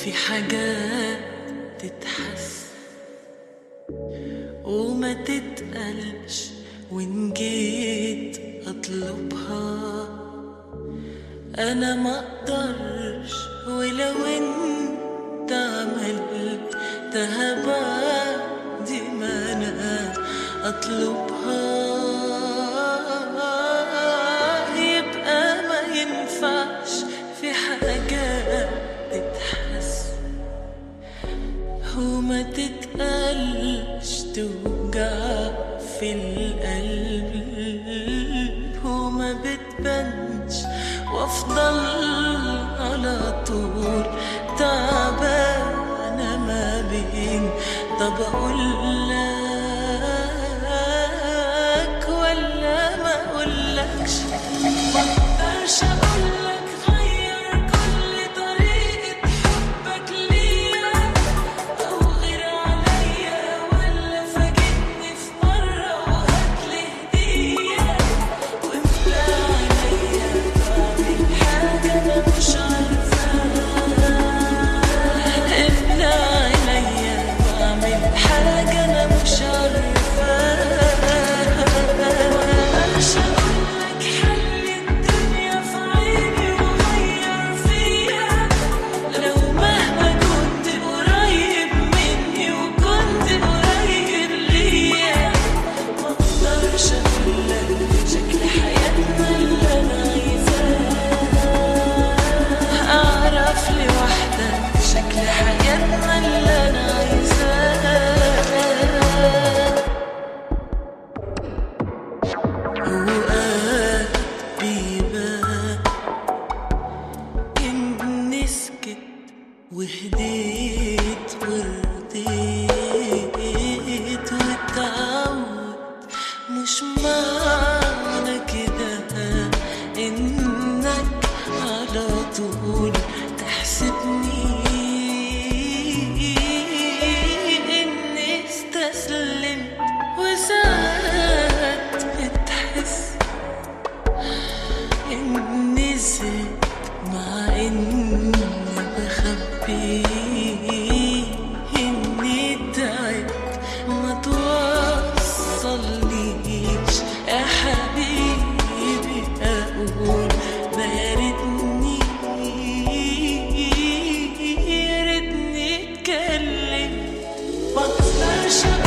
في حاجات تتحس وما تتقلش وإن جيت أطلبها أنا ما أقدرش ولو أنت عملتها بعد ما أنا أطلبها يبقى ما ينفعش في حاجات تتحس وما تتقلش توجع في القلب وما بتبانش وافضل على طول تعبانة ما بين طب اقول لك ولا ما اقولكش مقدرش اقولك غير كل طريقة حبك ليا أو غير عليا ولا فاجئني في مرة وهاتلي هدية واملى عليا بعمل حاجة أنا مش عارفاها املى عليا بعمل حاجة أنا مش عارفاها مقدرش أقولك حل الدنيا في عيني وغير فيا لو مهما كنت قريب مني وكنت قريب ليا ما اقدرش اقولك شكل حياتنا اللي انا عايزاه اعرف لوحدك شكل حياتنا اللي انا عايزاه اوقات بيبان إني سكت وهديت ورضيت واتعود مش معنى كده إنك على طول تحسبني إني استسلمت وساعات بتحس إني زدت مع إني بخبي إني تعبت ما توصلنيش يا حبيبي أقول ما يا ريتني يا ريتني اتكلم ما اقدرش